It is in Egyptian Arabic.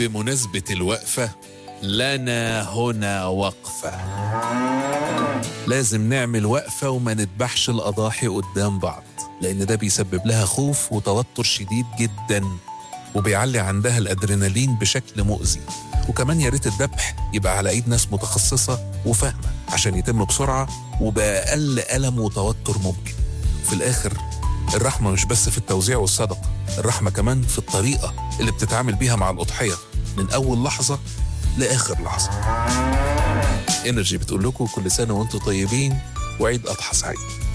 بمناسبة الوقفة لنا هنا وقفة لازم نعمل وقفة وما نذبحش الأضاحي قدام بعض لأن ده بيسبب لها خوف وتوتر شديد جدا وبيعلي عندها الأدرينالين بشكل مؤذي وكمان يا ريت الذبح يبقى على ايد ناس متخصصه وفاهمه عشان يتم بسرعه وباقل الم وتوتر ممكن في الاخر الرحمه مش بس في التوزيع والصدقه الرحمه كمان في الطريقه اللي بتتعامل بيها مع الاضحيه من اول لحظه لاخر لحظه انرجي بتقول لكم كل سنه وانتم طيبين وعيد اضحى سعيد